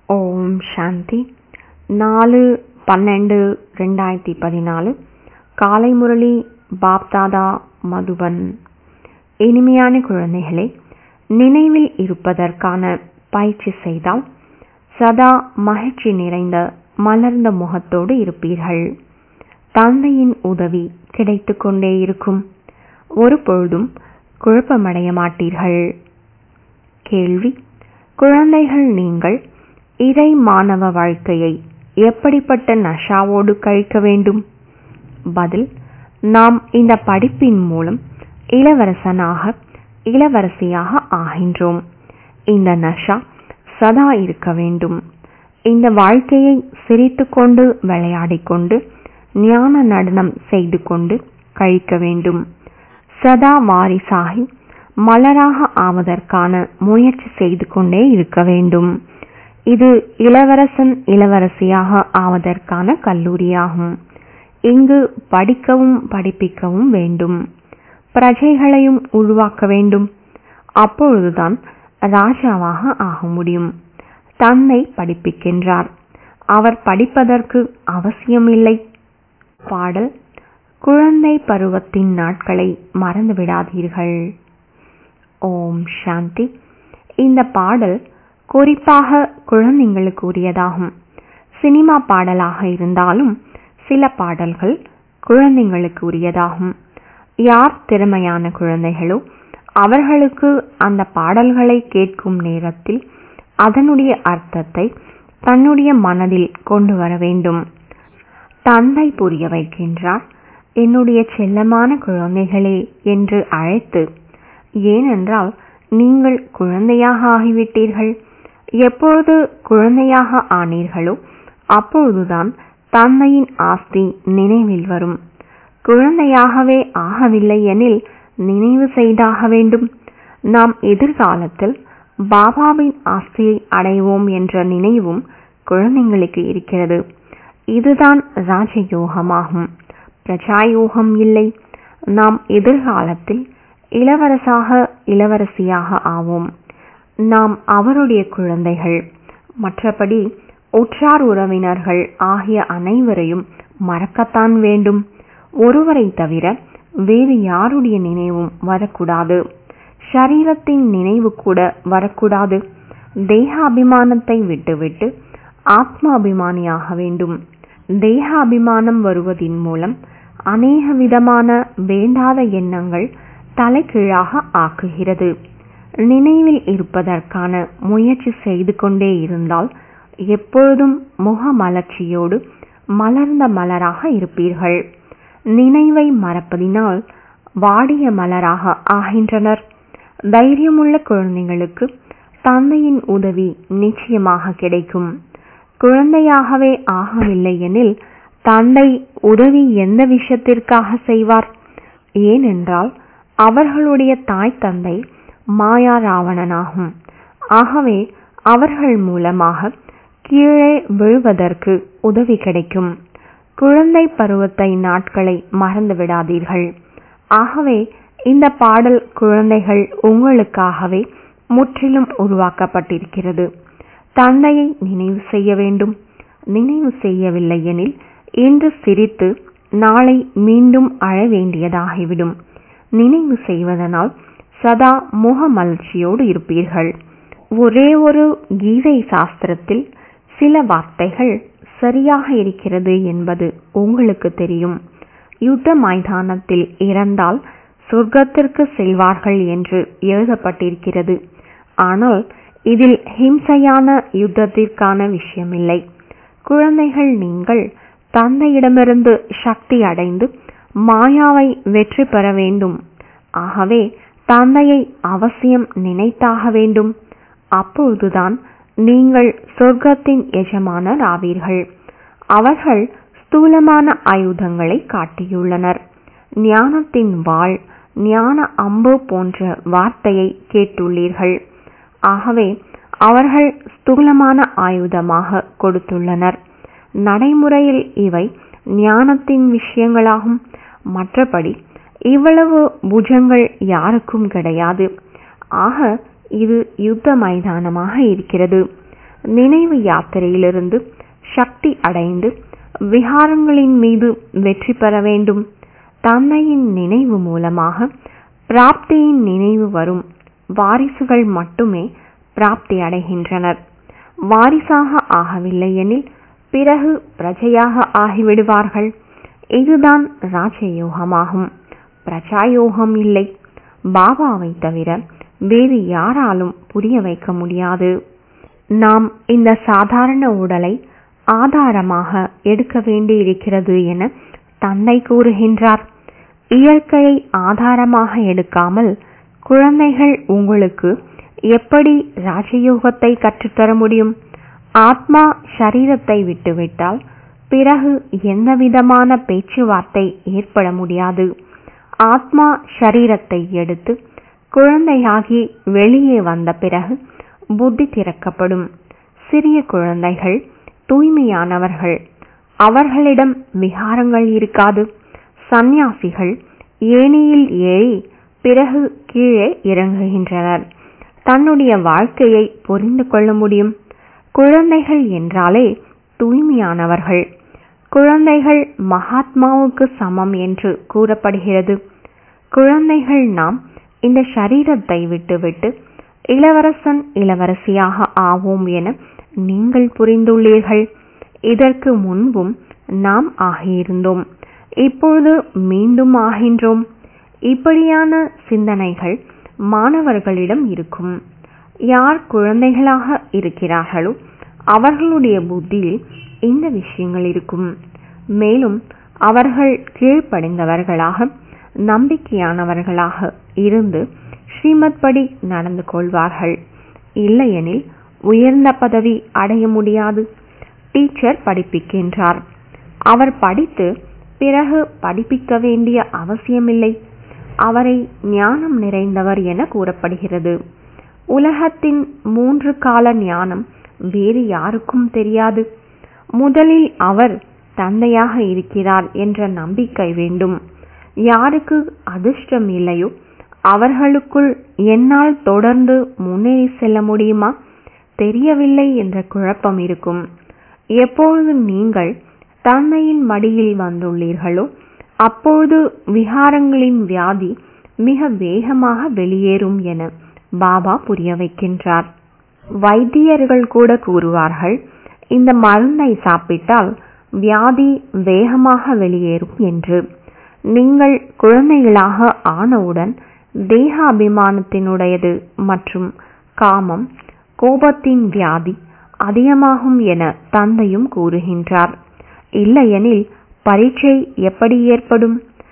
ஓம் சாந்தி நாலு பன்னெண்டு ரெண்டாயிரத்தி பதினாலு காலை முரளி பாப்தாதா மதுபன் இனிமையான குழந்தைகளே நினைவில் இருப்பதற்கான பயிற்சி செய்தால் சதா மகிழ்ச்சி நிறைந்த மலர்ந்த முகத்தோடு இருப்பீர்கள் தந்தையின் உதவி கிடைத்துக் கொண்டே இருக்கும் ஒரு பொழுதும் குழப்பமடைய மாட்டீர்கள் கேள்வி குழந்தைகள் நீங்கள் இறை மாணவ வாழ்க்கையை எப்படிப்பட்ட நஷாவோடு கழிக்க வேண்டும் பதில் நாம் இந்த படிப்பின் மூலம் இளவரசனாக இளவரசியாக ஆகின்றோம் இந்த நஷா சதா இருக்க வேண்டும் இந்த வாழ்க்கையை சிரித்துக்கொண்டு விளையாடிக்கொண்டு ஞான நடனம் செய்து கொண்டு கழிக்க வேண்டும் சதா வாரிசாகி மலராக ஆவதற்கான முயற்சி செய்து கொண்டே இருக்க வேண்டும் இது இளவரசன் இளவரசியாக ஆவதற்கான கல்லூரியாகும் இங்கு படிக்கவும் படிப்பிக்கவும் வேண்டும் பிரஜைகளையும் உருவாக்க வேண்டும் அப்பொழுதுதான் ராஜாவாக ஆக முடியும் தன்னை படிப்பிக்கின்றார் அவர் படிப்பதற்கு அவசியமில்லை பாடல் குழந்தை பருவத்தின் நாட்களை மறந்துவிடாதீர்கள் ஓம் சாந்தி இந்த பாடல் குறிப்பாக குழந்தைங்களுக்கு உரியதாகும் சினிமா பாடலாக இருந்தாலும் சில பாடல்கள் குழந்தைங்களுக்கு உரியதாகும் யார் திறமையான குழந்தைகளோ அவர்களுக்கு அந்த பாடல்களை கேட்கும் நேரத்தில் அதனுடைய அர்த்தத்தை தன்னுடைய மனதில் கொண்டு வர வேண்டும் தந்தை புரிய வைக்கின்றார் என்னுடைய செல்லமான குழந்தைகளே என்று அழைத்து ஏனென்றால் நீங்கள் குழந்தையாக ஆகிவிட்டீர்கள் எப்பொழுது குழந்தையாக ஆனீர்களோ அப்பொழுதுதான் தந்தையின் ஆஸ்தி நினைவில் வரும் குழந்தையாகவே ஆகவில்லை எனில் நினைவு செய்தாக வேண்டும் நாம் எதிர்காலத்தில் பாபாவின் ஆஸ்தியை அடைவோம் என்ற நினைவும் குழந்தைங்களுக்கு இருக்கிறது இதுதான் ராஜயோகமாகும் பிரஜாயோகம் இல்லை நாம் எதிர்காலத்தில் இளவரசாக இளவரசியாக ஆவோம் நாம் அவருடைய குழந்தைகள் மற்றபடி உற்றார் உறவினர்கள் ஆகிய அனைவரையும் மறக்கத்தான் வேண்டும் ஒருவரை தவிர வேறு யாருடைய நினைவும் வரக்கூடாது ஷரீரத்தின் நினைவு கூட வரக்கூடாது தேக அபிமானத்தை விட்டுவிட்டு ஆத்ம அபிமானியாக வேண்டும் தேக அபிமானம் வருவதின் மூலம் அநேக விதமான வேண்டாத எண்ணங்கள் தலைகீழாக ஆக்குகிறது நினைவில் இருப்பதற்கான முயற்சி செய்து கொண்டே இருந்தால் எப்பொழுதும் முகமலர்ச்சியோடு மலர்ந்த மலராக இருப்பீர்கள் நினைவை மறப்பதினால் வாடிய மலராக ஆகின்றனர் தைரியமுள்ள குழந்தைகளுக்கு தந்தையின் உதவி நிச்சயமாக கிடைக்கும் குழந்தையாகவே ஆகவில்லை எனில் தந்தை உதவி எந்த விஷயத்திற்காக செய்வார் ஏனென்றால் அவர்களுடைய தாய் தந்தை மாயா ராவணனாகும் ஆகவே அவர்கள் மூலமாக கீழே விழுவதற்கு உதவி கிடைக்கும் குழந்தை பருவத்தை நாட்களை மறந்து விடாதீர்கள் ஆகவே இந்த பாடல் குழந்தைகள் உங்களுக்காகவே முற்றிலும் உருவாக்கப்பட்டிருக்கிறது தந்தையை நினைவு செய்ய வேண்டும் நினைவு செய்யவில்லை எனில் இன்று சிரித்து நாளை மீண்டும் அழ வேண்டியதாகிவிடும் நினைவு செய்வதனால் சதா முகமலர்ச்சியோடு இருப்பீர்கள் ஒரே ஒரு கீதை சாஸ்திரத்தில் சில வார்த்தைகள் சரியாக இருக்கிறது என்பது உங்களுக்கு தெரியும் யுத்த மைதானத்தில் இறந்தால் சொர்க்கத்திற்கு செல்வார்கள் என்று எழுதப்பட்டிருக்கிறது ஆனால் இதில் ஹிம்சையான யுத்தத்திற்கான விஷயமில்லை குழந்தைகள் நீங்கள் தந்தையிடமிருந்து சக்தி அடைந்து மாயாவை வெற்றி பெற வேண்டும் ஆகவே தந்தையை அவசியம் நினைத்தாக வேண்டும் அப்பொழுதுதான் நீங்கள் சொர்க்கத்தின் எஜமானர் ஆவீர்கள் அவர்கள் ஸ்தூலமான ஆயுதங்களை காட்டியுள்ளனர் ஞானத்தின் வாழ் ஞான அம்பு போன்ற வார்த்தையை கேட்டுள்ளீர்கள் ஆகவே அவர்கள் ஸ்தூலமான ஆயுதமாக கொடுத்துள்ளனர் நடைமுறையில் இவை ஞானத்தின் விஷயங்களாகும் மற்றபடி இவ்வளவு புஜங்கள் யாருக்கும் கிடையாது ஆக இது யுத்த மைதானமாக இருக்கிறது நினைவு யாத்திரையிலிருந்து சக்தி அடைந்து விகாரங்களின் மீது வெற்றி பெற வேண்டும் தந்தையின் நினைவு மூலமாக பிராப்தியின் நினைவு வரும் வாரிசுகள் மட்டுமே பிராப்தி அடைகின்றனர் வாரிசாக ஆகவில்லை எனில் பிறகு பிரஜையாக ஆகிவிடுவார்கள் இதுதான் ராஜயோகமாகும் பிரஜாயோகம் இல்லை பாபாவை தவிர வேறு யாராலும் புரிய வைக்க முடியாது நாம் இந்த சாதாரண உடலை ஆதாரமாக எடுக்க வேண்டியிருக்கிறது என தந்தை கூறுகின்றார் இயற்கையை ஆதாரமாக எடுக்காமல் குழந்தைகள் உங்களுக்கு எப்படி ராஜயோகத்தை கற்றுத்தர முடியும் ஆத்மா சரீரத்தை விட்டுவிட்டால் பிறகு எந்தவிதமான பேச்சுவார்த்தை ஏற்பட முடியாது ஆத்மா சரீரத்தை எடுத்து குழந்தையாகி வெளியே வந்த பிறகு புத்தி திறக்கப்படும் சிறிய குழந்தைகள் தூய்மையானவர்கள் அவர்களிடம் விகாரங்கள் இருக்காது சந்நியாசிகள் ஏணியில் ஏறி பிறகு கீழே இறங்குகின்றனர் தன்னுடைய வாழ்க்கையை புரிந்து கொள்ள முடியும் குழந்தைகள் என்றாலே தூய்மையானவர்கள் குழந்தைகள் மகாத்மாவுக்கு சமம் என்று கூறப்படுகிறது குழந்தைகள் நாம் இந்த சரீரத்தை விட்டுவிட்டு இளவரசன் இளவரசியாக ஆவோம் என நீங்கள் புரிந்துள்ளீர்கள் இதற்கு முன்பும் நாம் ஆகியிருந்தோம் இப்பொழுது மீண்டும் ஆகின்றோம் இப்படியான சிந்தனைகள் மாணவர்களிடம் இருக்கும் யார் குழந்தைகளாக இருக்கிறார்களோ அவர்களுடைய புத்தியில் இந்த விஷயங்கள் இருக்கும் மேலும் அவர்கள் கீழ்ப்படைந்தவர்களாக நம்பிக்கையானவர்களாக இருந்து ஸ்ரீமத் படி நடந்து கொள்வார்கள் இல்லையெனில் உயர்ந்த பதவி அடைய முடியாது டீச்சர் படிப்பிக்கின்றார் அவர் படித்து பிறகு படிப்பிக்க வேண்டிய அவசியமில்லை அவரை ஞானம் நிறைந்தவர் என கூறப்படுகிறது உலகத்தின் மூன்று கால ஞானம் வேறு யாருக்கும் தெரியாது முதலில் அவர் தந்தையாக இருக்கிறார் என்ற நம்பிக்கை வேண்டும் யாருக்கு அதிர்ஷ்டம் இல்லையோ அவர்களுக்குள் என்னால் தொடர்ந்து முன்னேறி செல்ல முடியுமா தெரியவில்லை என்ற குழப்பம் இருக்கும் எப்பொழுது நீங்கள் தந்தையின் மடியில் வந்துள்ளீர்களோ அப்பொழுது விகாரங்களின் வியாதி மிக வேகமாக வெளியேறும் என பாபா புரிய வைக்கின்றார் வைத்தியர்கள் கூட கூறுவார்கள் இந்த மருந்தை சாப்பிட்டால் வியாதி வேகமாக வெளியேறும் என்று நீங்கள் குழந்தைகளாக ஆனவுடன் தேக அபிமானத்தினுடையது மற்றும் காமம் கோபத்தின் வியாதி அதிகமாகும் என தந்தையும் கூறுகின்றார் இல்லையெனில் பரீட்சை எப்படி ஏற்படும்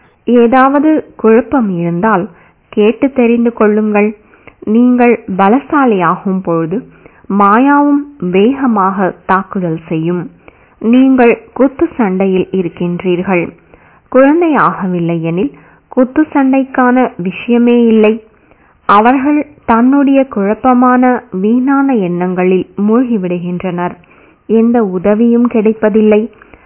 ஏதாவது குழப்பம் இருந்தால் கேட்டு தெரிந்து கொள்ளுங்கள் நீங்கள் பலசாலியாகும் பொழுது மாயாவும் வேகமாக தாக்குதல் செய்யும் நீங்கள் குத்து சண்டையில் இருக்கின்றீர்கள் குழந்தை ஆகவில்லை எனில் குத்து சண்டைக்கான விஷயமே இல்லை அவர்கள் தன்னுடைய குழப்பமான வீணான எண்ணங்களில் மூழ்கிவிடுகின்றனர் எந்த உதவியும் கிடைப்பதில்லை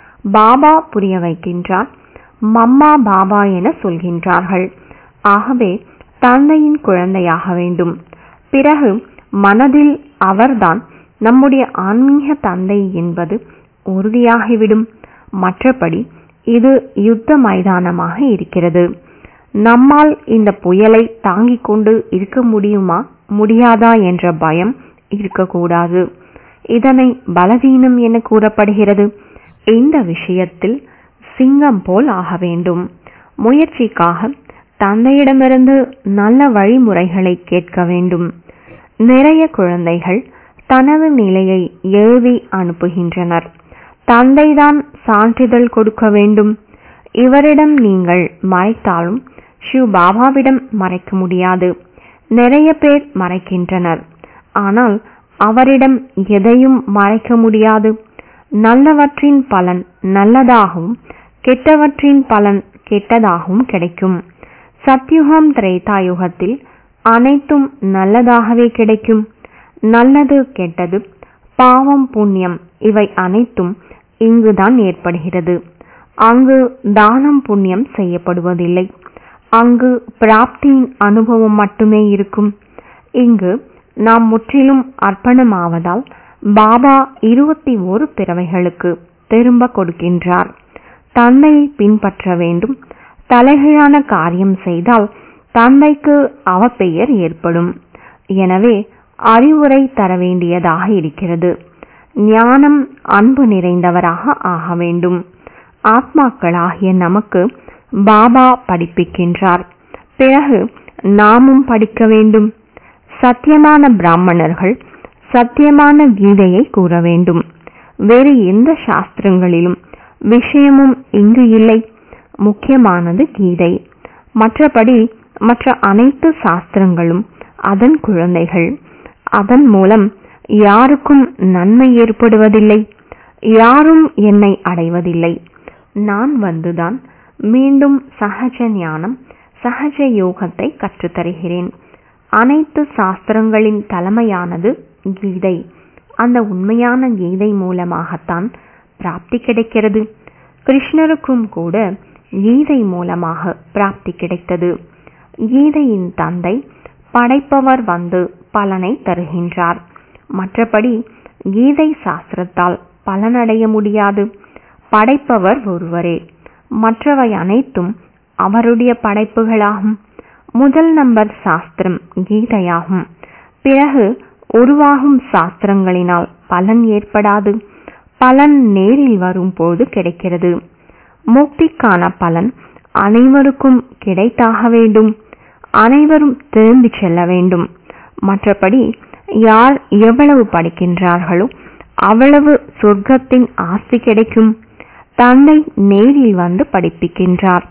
பாபா புரிய வைக்கின்றார் மம்மா பாபா என சொல்கின்றார்கள் ஆகவே தந்தையின் குழந்தையாக வேண்டும் பிறகு மனதில் அவர்தான் நம்முடைய ஆன்மீக தந்தை என்பது உறுதியாகிவிடும் மற்றபடி இது யுத்த மைதானமாக இருக்கிறது நம்மால் இந்த புயலை தாங்கிக் கொண்டு இருக்க முடியுமா முடியாதா என்ற பயம் இருக்கக்கூடாது இதனை பலவீனம் என கூறப்படுகிறது இந்த விஷயத்தில் சிங்கம் போல் ஆக வேண்டும் முயற்சிக்காக தந்தையிடமிருந்து நல்ல வழிமுறைகளை கேட்க வேண்டும் நிறைய குழந்தைகள் தனது நிலையை எழுதி அனுப்புகின்றனர் தந்தைதான் சான்றிதழ் கொடுக்க வேண்டும் இவரிடம் நீங்கள் மறைத்தாலும் ஷிவ் பாபாவிடம் மறைக்க முடியாது நிறைய பேர் மறைக்கின்றனர் ஆனால் அவரிடம் எதையும் மறைக்க முடியாது நல்லவற்றின் பலன் நல்லதாகவும் கெட்டவற்றின் பலன் கெட்டதாகவும் கிடைக்கும் சத்யுகம் திரேதாயுகத்தில் அனைத்தும் நல்லதாகவே கிடைக்கும் நல்லது கெட்டது பாவம் புண்ணியம் இவை அனைத்தும் இங்குதான் ஏற்படுகிறது அங்கு தானம் புண்ணியம் செய்யப்படுவதில்லை அங்கு பிராப்தியின் அனுபவம் மட்டுமே இருக்கும் இங்கு நாம் முற்றிலும் அர்ப்பணமாவதால் பாபா இருபத்தி ஒரு பிறவைகளுக்கு திரும்ப கொடுக்கின்றார் தந்தையை பின்பற்ற வேண்டும் தலைகீழான காரியம் செய்தால் தந்தைக்கு அவப்பெயர் ஏற்படும் எனவே அறிவுரை தர வேண்டியதாக இருக்கிறது ஞானம் அன்பு நிறைந்தவராக ஆக வேண்டும் ஆத்மாக்களாகிய நமக்கு பாபா படிப்பிக்கின்றார் பிறகு நாமும் படிக்க வேண்டும் சத்தியமான பிராமணர்கள் சத்தியமான கீதையை கூற வேண்டும் வேறு எந்த சாஸ்திரங்களிலும் விஷயமும் இங்கு இல்லை முக்கியமானது கீதை மற்றபடி மற்ற அனைத்து சாஸ்திரங்களும் அதன் குழந்தைகள் அதன் மூலம் யாருக்கும் நன்மை ஏற்படுவதில்லை யாரும் என்னை அடைவதில்லை நான் வந்துதான் மீண்டும் சகஜ ஞானம் சகஜ யோகத்தை கற்றுத்தருகிறேன் அனைத்து சாஸ்திரங்களின் தலைமையானது கீதை அந்த உண்மையான கீதை மூலமாகத்தான் பிராப்தி கிடைக்கிறது கிருஷ்ணருக்கும் கூட கீதை மூலமாக பிராப்தி கிடைத்தது கீதையின் தந்தை படைப்பவர் வந்து பலனை தருகின்றார் மற்றபடி கீதை சாஸ்திரத்தால் பலனடைய முடியாது படைப்பவர் ஒருவரே மற்றவை அனைத்தும் அவருடைய படைப்புகளாகும் முதல் நம்பர் சாஸ்திரம் கீதையாகும் பிறகு உருவாகும் சாஸ்திரங்களினால் பலன் ஏற்படாது பலன் நேரில் வரும்போது கிடைக்கிறது முக்திக்கான பலன் அனைவருக்கும் கிடைத்தாக வேண்டும் அனைவரும் திரும்பி செல்ல வேண்டும் மற்றபடி யார் எவ்வளவு படிக்கின்றார்களோ அவ்வளவு சொர்க்கத்தின் ஆஸ்தி கிடைக்கும் தந்தை நேரில் வந்து படிப்பிக்கின்றார்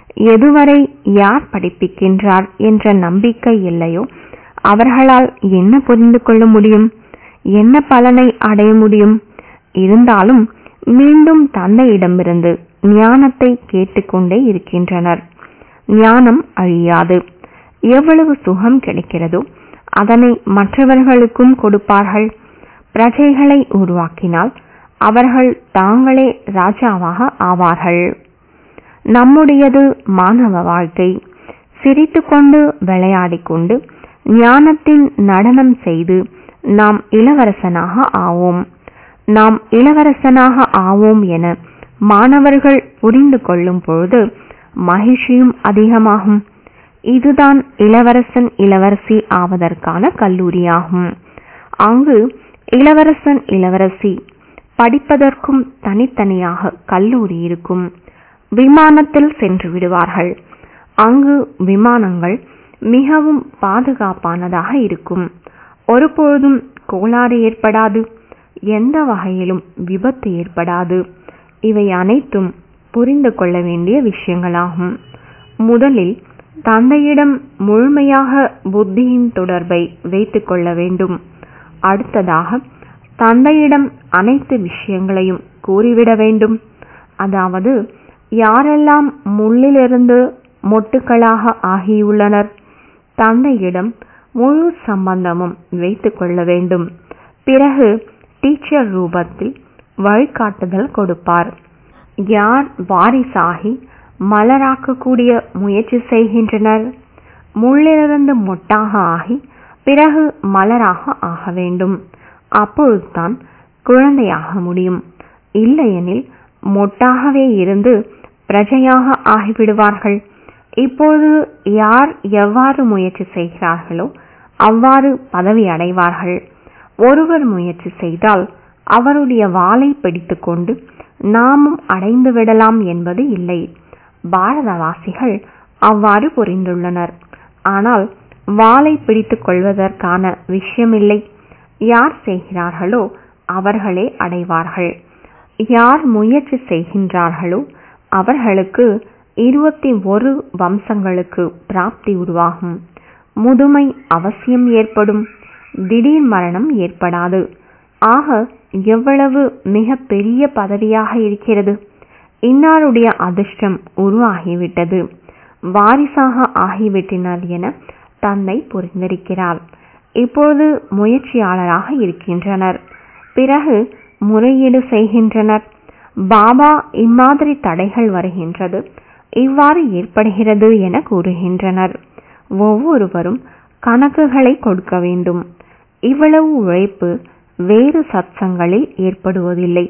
எதுவரை யார் படிப்பிக்கின்றார் என்ற நம்பிக்கை இல்லையோ அவர்களால் என்ன புரிந்து கொள்ள முடியும் என்ன பலனை அடைய முடியும் இருந்தாலும் மீண்டும் தந்தையிடமிருந்து ஞானத்தை கேட்டுக்கொண்டே இருக்கின்றனர் ஞானம் அழியாது எவ்வளவு சுகம் கிடைக்கிறதோ அதனை மற்றவர்களுக்கும் கொடுப்பார்கள் பிரஜைகளை உருவாக்கினால் அவர்கள் தாங்களே ராஜாவாக ஆவார்கள் நம்முடையது மாணவ வாழ்க்கை சிரித்துக்கொண்டு விளையாடிக்கொண்டு ஞானத்தின் நடனம் செய்து நாம் இளவரசனாக ஆவோம் நாம் இளவரசனாக ஆவோம் என மாணவர்கள் புரிந்து கொள்ளும் பொழுது மகிழ்ச்சியும் அதிகமாகும் இதுதான் இளவரசன் இளவரசி ஆவதற்கான கல்லூரியாகும் அங்கு இளவரசன் இளவரசி படிப்பதற்கும் தனித்தனியாக கல்லூரி இருக்கும் விமானத்தில் சென்று விடுவார்கள் அங்கு விமானங்கள் மிகவும் பாதுகாப்பானதாக இருக்கும் ஒருபொழுதும் கோளாறு ஏற்படாது எந்த வகையிலும் விபத்து ஏற்படாது இவை அனைத்தும் புரிந்து கொள்ள வேண்டிய விஷயங்களாகும் முதலில் தந்தையிடம் முழுமையாக புத்தியின் தொடர்பை வைத்துக் கொள்ள வேண்டும் அடுத்ததாக தந்தையிடம் அனைத்து விஷயங்களையும் கூறிவிட வேண்டும் அதாவது யாரெல்லாம் முள்ளிலிருந்து மொட்டுக்களாக ஆகியுள்ளனர் தந்தையிடம் முழு சம்பந்தமும் வைத்துக் கொள்ள வேண்டும் பிறகு டீச்சர் ரூபத்தில் வழிகாட்டுதல் கொடுப்பார் யார் வாரிசாகி மலராக்கக்கூடிய முயற்சி செய்கின்றனர் முள்ளிலிருந்து மொட்டாக ஆகி பிறகு மலராக ஆக வேண்டும் அப்பொழுதுதான் குழந்தையாக முடியும் இல்லையெனில் மொட்டாகவே இருந்து பிரஜையாக ஆகிவிடுவார்கள் இப்போது யார் எவ்வாறு முயற்சி செய்கிறார்களோ அவ்வாறு பதவி அடைவார்கள் ஒருவர் முயற்சி செய்தால் அவருடைய வாளை பிடித்துக்கொண்டு நாமும் அடைந்து விடலாம் என்பது இல்லை பாரதவாசிகள் அவ்வாறு புரிந்துள்ளனர் ஆனால் வாளை பிடித்துக் கொள்வதற்கான விஷயமில்லை யார் செய்கிறார்களோ அவர்களே அடைவார்கள் யார் முயற்சி செய்கின்றார்களோ அவர்களுக்கு இருபத்தி ஒரு வம்சங்களுக்கு பிராப்தி உருவாகும் முதுமை அவசியம் ஏற்படும் திடீர் மரணம் ஏற்படாது ஆக எவ்வளவு மிக பெரிய பதவியாக இருக்கிறது இன்னாருடைய அதிர்ஷ்டம் உருவாகிவிட்டது வாரிசாக ஆகிவிட்டனர் என தந்தை புரிந்திருக்கிறார் இப்போது முயற்சியாளராக இருக்கின்றனர் பிறகு முறையீடு செய்கின்றனர் பாபா இம்மாதிரி தடைகள் வருகின்றது இவ்வாறு ஏற்படுகிறது என கூறுகின்றனர் ஒவ்வொருவரும் கணக்குகளை கொடுக்க வேண்டும் இவ்வளவு உழைப்பு வேறு சத்சங்களில் ஏற்படுவதில்லை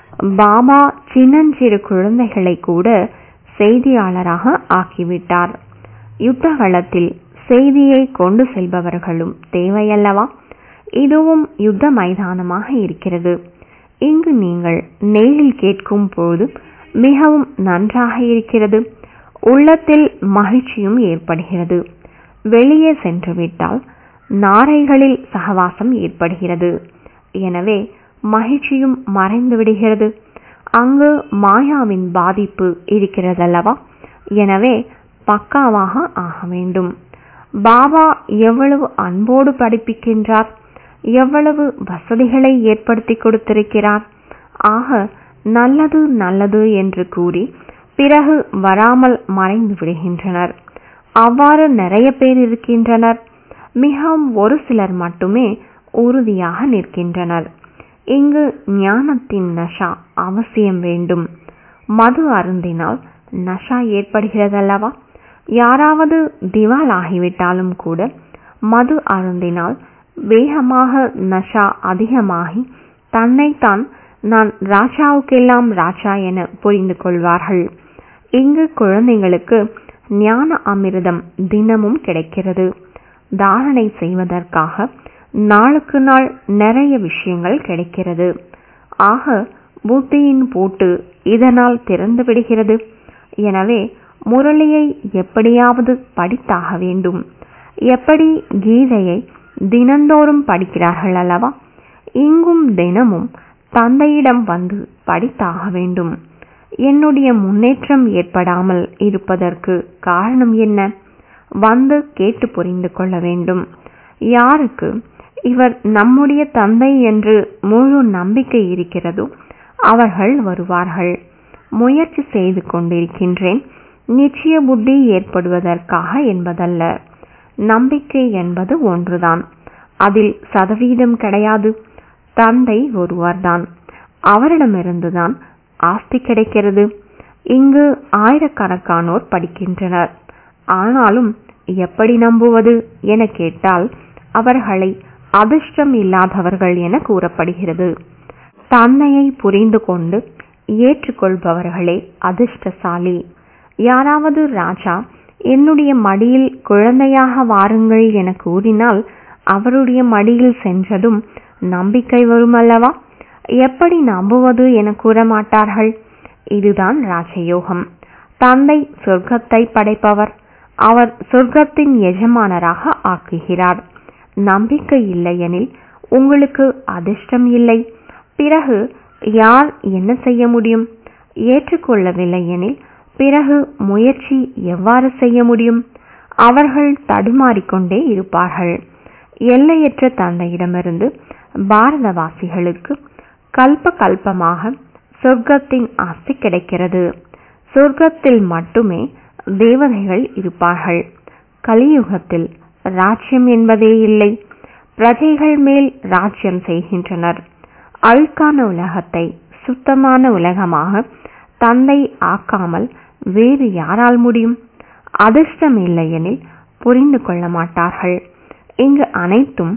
பாபா சின்னஞ்சிறு குழந்தைகளை கூட செய்தியாளராக ஆக்கிவிட்டார் யுத்த களத்தில் செய்தியை கொண்டு செல்பவர்களும் தேவையல்லவா இதுவும் யுத்த மைதானமாக இருக்கிறது இங்கு நீங்கள் நேரில் கேட்கும் போது மிகவும் நன்றாக இருக்கிறது உள்ளத்தில் மகிழ்ச்சியும் ஏற்படுகிறது வெளியே சென்றுவிட்டால் நாரைகளில் சகவாசம் ஏற்படுகிறது எனவே மகிழ்ச்சியும் மறைந்து விடுகிறது அங்கு மாயாவின் பாதிப்பு இருக்கிறதல்லவா எனவே பக்காவாக ஆக வேண்டும் பாபா எவ்வளவு அன்போடு படிப்பிக்கின்றார் எவ்வளவு வசதிகளை ஏற்படுத்தி கொடுத்திருக்கிறார் ஆக நல்லது நல்லது என்று கூறி பிறகு வராமல் மறைந்து விடுகின்றனர் அவ்வாறு நிறைய பேர் இருக்கின்றனர் மிகவும் ஒரு சிலர் மட்டுமே உறுதியாக நிற்கின்றனர் இங்கு ஞானத்தின் நஷா அவசியம் வேண்டும் மது அருந்தினால் நஷா ஏற்படுகிறதல்லவா யாராவது திவால் ஆகிவிட்டாலும் கூட மது அருந்தினால் வேகமாக நஷா அதிகமாகி தன்னைத்தான் நான் ராஜாவுக்கெல்லாம் ராஜா என புரிந்து கொள்வார்கள் இங்கு குழந்தைகளுக்கு ஞான அமிர்தம் தினமும் கிடைக்கிறது தாரணை செய்வதற்காக நாளுக்கு நாள் நிறைய விஷயங்கள் கிடைக்கிறது ஆக புத்தியின் பூட்டு இதனால் திறந்து விடுகிறது எனவே முரளியை எப்படியாவது படித்தாக வேண்டும் எப்படி கீதையை தினந்தோறும் படிக்கிறார்கள் அல்லவா இங்கும் தினமும் தந்தையிடம் வந்து படித்தாக வேண்டும் என்னுடைய முன்னேற்றம் ஏற்படாமல் இருப்பதற்கு காரணம் என்ன வந்து கேட்டு புரிந்து கொள்ள வேண்டும் யாருக்கு இவர் நம்முடைய தந்தை என்று முழு நம்பிக்கை இருக்கிறதோ அவர்கள் வருவார்கள் முயற்சி செய்து கொண்டிருக்கின்றேன் நிச்சய புத்தி ஏற்படுவதற்காக என்பதல்ல நம்பிக்கை என்பது ஒன்றுதான் அதில் சதவீதம் கிடையாது தந்தை ஒருவர்தான் அவரிடமிருந்துதான் ஆஸ்தி கிடைக்கிறது இங்கு ஆயிரக்கணக்கானோர் படிக்கின்றனர் ஆனாலும் எப்படி நம்புவது என கேட்டால் அவர்களை அதிர்ஷ்டம் இல்லாதவர்கள் என கூறப்படுகிறது தன்னையை புரிந்து கொண்டு ஏற்றுக்கொள்பவர்களே அதிர்ஷ்டசாலி யாராவது ராஜா என்னுடைய மடியில் குழந்தையாக வாருங்கள் என கூறினால் அவருடைய மடியில் சென்றதும் நம்பிக்கை வரும் அல்லவா எப்படி நம்புவது என கூற மாட்டார்கள் இதுதான் ராஜயோகம் தந்தை சொர்க்கத்தை படைப்பவர் அவர் சொர்க்கத்தின் எஜமானராக ஆக்குகிறார் நம்பிக்கை இல்லையெனில் உங்களுக்கு அதிர்ஷ்டம் இல்லை பிறகு யார் என்ன செய்ய முடியும் ஏற்றுக்கொள்ளவில்லை எனில் பிறகு முயற்சி எவ்வாறு செய்ய முடியும் அவர்கள் தடுமாறிக்கொண்டே இருப்பார்கள் எல்லையற்ற தந்தையிடமிருந்து பாரதவாசிகளுக்கு கல்ப கல்பமாக சொர்க்கத்தின் ஆஸ்தி கிடைக்கிறது சொர்க்கத்தில் மட்டுமே தேவதைகள் இருப்பார்கள் கலியுகத்தில் ராஜ்யம் என்பதே இல்லை பிரஜைகள் மேல் ராஜ்யம் செய்கின்றனர் அழுக்கான உலகத்தை சுத்தமான உலகமாக தந்தை ஆக்காமல் வேறு யாரால் முடியும் அதிர்ஷ்டம் இல்லையெனில் புரிந்து கொள்ள மாட்டார்கள் இங்கு அனைத்தும்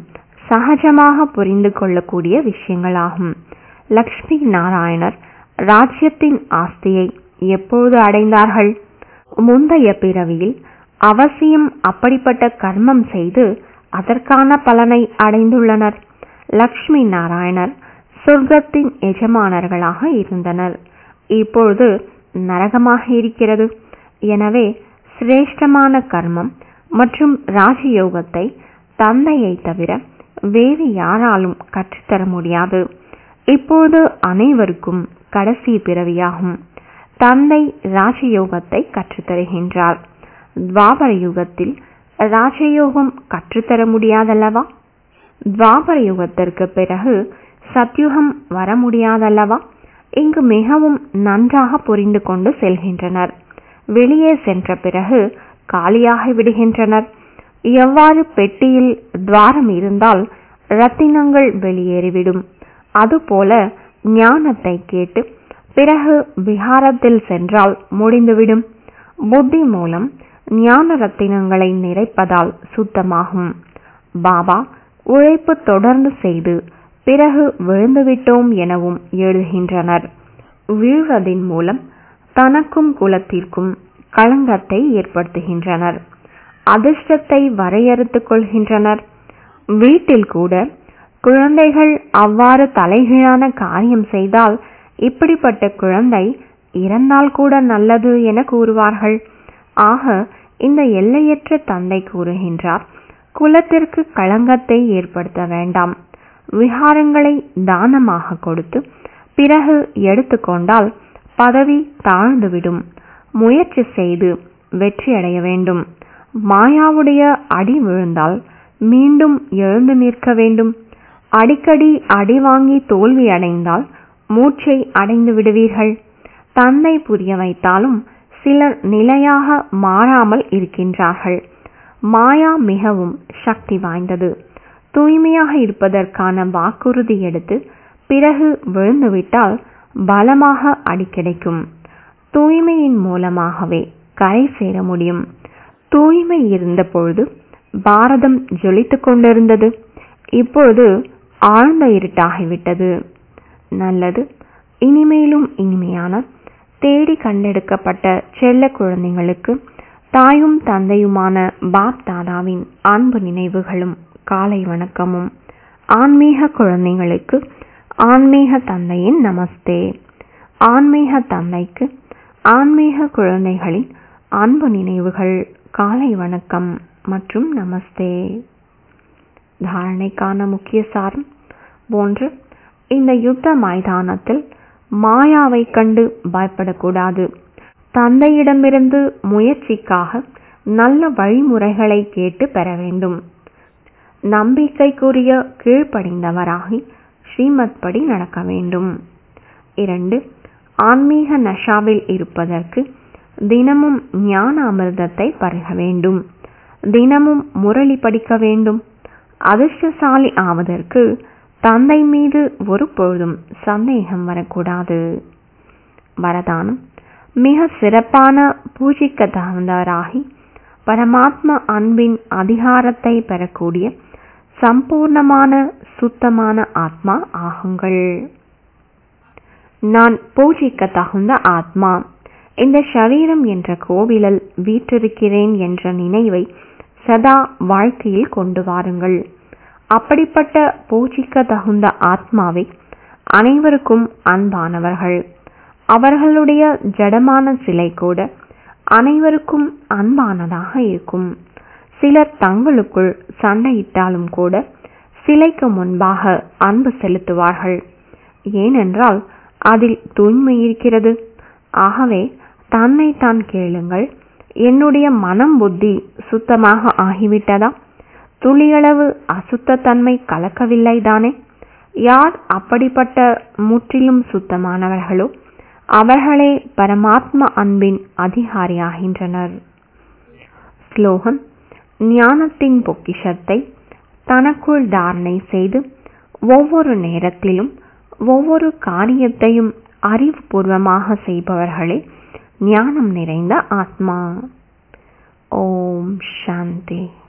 சகஜமாக புரிந்து கொள்ளக்கூடிய விஷயங்களாகும் லக்ஷ்மி நாராயணர் ராஜ்யத்தின் ஆஸ்தியை எப்போது அடைந்தார்கள் முந்தைய பிறவியில் அவசியம் அப்படிப்பட்ட கர்மம் செய்து அதற்கான பலனை அடைந்துள்ளனர் லக்ஷ்மி நாராயணர் சொர்க்கத்தின் எஜமானர்களாக இருந்தனர் இப்பொழுது நரகமாக இருக்கிறது எனவே சிரேஷ்டமான கர்மம் மற்றும் ராஜயோகத்தை தந்தையை தவிர வேறு யாராலும் கற்றுத்தர முடியாது இப்போது அனைவருக்கும் கடைசி பிறவியாகும் தந்தை ராஜயோகத்தை கற்றுத்தருகின்றார் துவாபர யுகத்தில் ராஜயோகம் கற்றுத்தர முடியாதல்லவா துவாபர யுகத்திற்கு பிறகு சத்யுகம் வர முடியாதல்லவா இங்கு மிகவும் நன்றாக புரிந்து கொண்டு செல்கின்றனர் வெளியே சென்ற பிறகு காலியாகி விடுகின்றனர் எவ்வாறு பெட்டியில் துவாரம் இருந்தால் ரத்தினங்கள் வெளியேறிவிடும் அதுபோல ஞானத்தை கேட்டு பிறகு விஹாரத்தில் சென்றால் முடிந்துவிடும் புத்தி மூலம் ஞான ரத்தினங்களை நிறைப்பதால் சுத்தமாகும் பாபா உழைப்பு தொடர்ந்து செய்து பிறகு விழுந்துவிட்டோம் எனவும் எழுதுகின்றனர் வீழ்வதின் மூலம் தனக்கும் குலத்திற்கும் களங்கத்தை ஏற்படுத்துகின்றனர் அதிர்ஷ்டத்தை வரையறுத்துக் கொள்கின்றனர் வீட்டில் கூட குழந்தைகள் அவ்வாறு தலைகீழான காரியம் செய்தால் இப்படிப்பட்ட குழந்தை இறந்தால் கூட நல்லது என கூறுவார்கள் ஆக இந்த எல்லையற்ற தந்தை கூறுகின்றார் குலத்திற்கு களங்கத்தை ஏற்படுத்த வேண்டாம் விகாரங்களை தானமாக கொடுத்து பிறகு எடுத்துக்கொண்டால் பதவி தாழ்ந்துவிடும் முயற்சி செய்து வெற்றியடைய வேண்டும் மாயாவுடைய அடி விழுந்தால் மீண்டும் எழுந்து நிற்க வேண்டும் அடிக்கடி அடி வாங்கி தோல்வி அடைந்தால் மூச்சை அடைந்து விடுவீர்கள் தந்தை புரிய வைத்தாலும் சிலர் நிலையாக மாறாமல் இருக்கின்றார்கள் மாயா மிகவும் சக்தி வாய்ந்தது தூய்மையாக இருப்பதற்கான வாக்குறுதி எடுத்து பிறகு விழுந்துவிட்டால் பலமாக அடி கிடைக்கும் தூய்மையின் மூலமாகவே கரை சேர முடியும் தூய்மை இருந்த பொழுது பாரதம் ஜொலித்துக் கொண்டிருந்தது இப்பொழுது ஆழ்ந்த இருட்டாகிவிட்டது நல்லது இனிமேலும் இனிமையான தேடி கண்டெடுக்கப்பட்ட செல்ல குழந்தைகளுக்கு தாயும் தந்தையுமான பாப் தாதாவின் அன்பு நினைவுகளும் காலை வணக்கமும் ஆன்மீக குழந்தைகளுக்கு ஆன்மீக தந்தையின் நமஸ்தே ஆன்மீக தந்தைக்கு ஆன்மீக குழந்தைகளின் அன்பு நினைவுகள் காலை வணக்கம் மற்றும் நமஸ்தே தாரணைக்கான முக்கிய சாரம் ஒன்று இந்த யுத்த மைதானத்தில் மாயாவை கண்டு பயப்படக்கூடாது தந்தையிடமிருந்து முயற்சிக்காக நல்ல வழிமுறைகளை கேட்டு பெற வேண்டும் நம்பிக்கைக்குரிய கீழ்ப்படிந்தவராகி ஸ்ரீமத் படி நடக்க வேண்டும் இரண்டு ஆன்மீக நஷாவில் இருப்பதற்கு தினமும் ஞான அமிர்தத்தை பருக வேண்டும் தினமும் முரளி படிக்க வேண்டும் அதிர்ஷ்டசாலி ஆவதற்கு தந்தை மீது ஒரு பொழுதும் சந்தேகம் வரக்கூடாது வரதானம் மிக சிறப்பான பூஜிக்க தகுந்தவராகி பரமாத்ம அன்பின் அதிகாரத்தை பெறக்கூடிய சம்பூர்ணமான சுத்தமான ஆத்மா ஆகுங்கள் நான் பூஜிக்க தகுந்த ஆத்மா இந்த சரீரம் என்ற கோவிலில் வீற்றிருக்கிறேன் என்ற நினைவை சதா வாழ்க்கையில் கொண்டு வாருங்கள் அப்படிப்பட்ட பூஜிக்க தகுந்த ஆத்மாவை அனைவருக்கும் அன்பானவர்கள் அவர்களுடைய ஜடமான சிலை கூட அனைவருக்கும் அன்பானதாக இருக்கும் சிலர் தங்களுக்குள் சண்டையிட்டாலும் கூட சிலைக்கு முன்பாக அன்பு செலுத்துவார்கள் ஏனென்றால் அதில் தூய்மை இருக்கிறது ஆகவே தன்னை தான் கேளுங்கள் என்னுடைய மனம் புத்தி சுத்தமாக ஆகிவிட்டதா துளியளவு அசுத்தத்தன்மை கலக்கவில்லை தானே யார் அப்படிப்பட்ட முற்றிலும் சுத்தமானவர்களோ அவர்களே பரமாத்ம அன்பின் அதிகாரியாகின்றனர் ஸ்லோகம் ஞானத்தின் பொக்கிஷத்தை தனக்குள் தாரணை செய்து ஒவ்வொரு நேரத்திலும் ஒவ்வொரு காரியத்தையும் அறிவுபூர்வமாக செய்பவர்களே ஞானம் நிறைந்த ஆத்மா ஓம் சாந்தி